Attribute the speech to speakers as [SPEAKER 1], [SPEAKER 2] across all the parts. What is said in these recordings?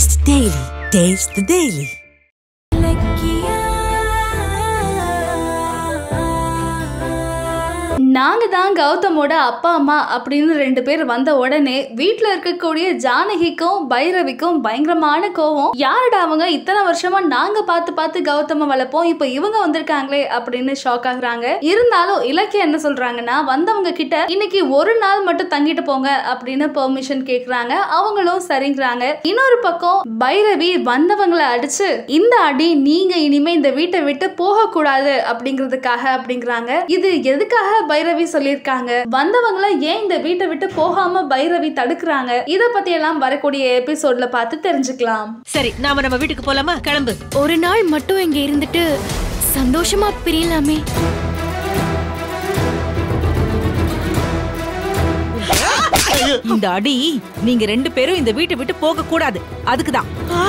[SPEAKER 1] Taste the Daily. Taste the Daily.
[SPEAKER 2] நாங்க தான் கௌதமோட அப்பா அம்மா அப்படின்னு ரெண்டு பேர் வந்த உடனே வீட்ல இருக்கக்கூடிய ஜானகிக்கும் பைரவிக்கும் பயங்கரமான கோவம் யாருடா அவங்க இத்தனை வருஷமா நாங்க பார்த்து பார்த்து கௌதம வளர்ப்போம் இப்போ இவங்க வந்திருக்காங்களே அப்படின்னு ஷாக் ஆகுறாங்க இருந்தாலும் இலக்கியம் என்ன சொல்றாங்கன்னா வந்தவங்க கிட்ட இன்னைக்கு ஒரு நாள் மட்டும் தங்கிட்டு போங்க அப்படின்னு பெர்மிஷன் கேக்குறாங்க அவங்களும் சரிங்கிறாங்க இன்னொரு பக்கம் பைரவி வந்தவங்களை அடிச்சு இந்த அடி நீங்க இனிமே இந்த வீட்டை விட்டு போக கூடாது அப்படிங்கிறதுக்காக அப்படிங்கிறாங்க இது எதுக்காக பைரவி சொல்லியிருக்காங்க வந்தவங்கள ஏன் இந்த வீட்டை விட்டு போகாம பைரவி தடுக்கிறாங்க இத பத்தி எல்லாம் வரக்கூடிய எபிசோட்ல பார்த்து தெரிஞ்சுக்கலாம்
[SPEAKER 3] சரி நாம நம்ம வீட்டுக்கு போலாமா கிளம்பு
[SPEAKER 4] ஒரு நாள் மட்டும் இங்க இருந்துட்டு சந்தோஷமா பிரியலாமே
[SPEAKER 3] இந்த அடி நீங்க ரெண்டு பேரும் இந்த வீட்டை விட்டு போக கூடாது அதுக்குதான்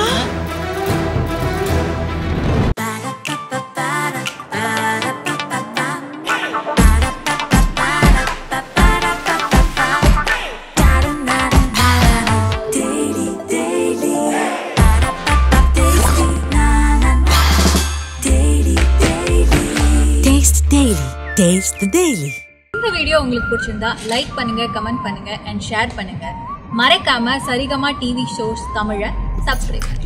[SPEAKER 1] Taste the Daily. Taste the Daily.
[SPEAKER 5] இந்த வீடியோ உங்களுக்கு பிடிச்சிருந்தா லைக் பண்ணுங்க கமெண்ட் பண்ணுங்க அண்ட் ஷேர் பண்ணுங்க மறக்காம சரிகமா டிவி ஷோஸ் தமிழை சப்ஸ்கிரைப் பண்ணுங்க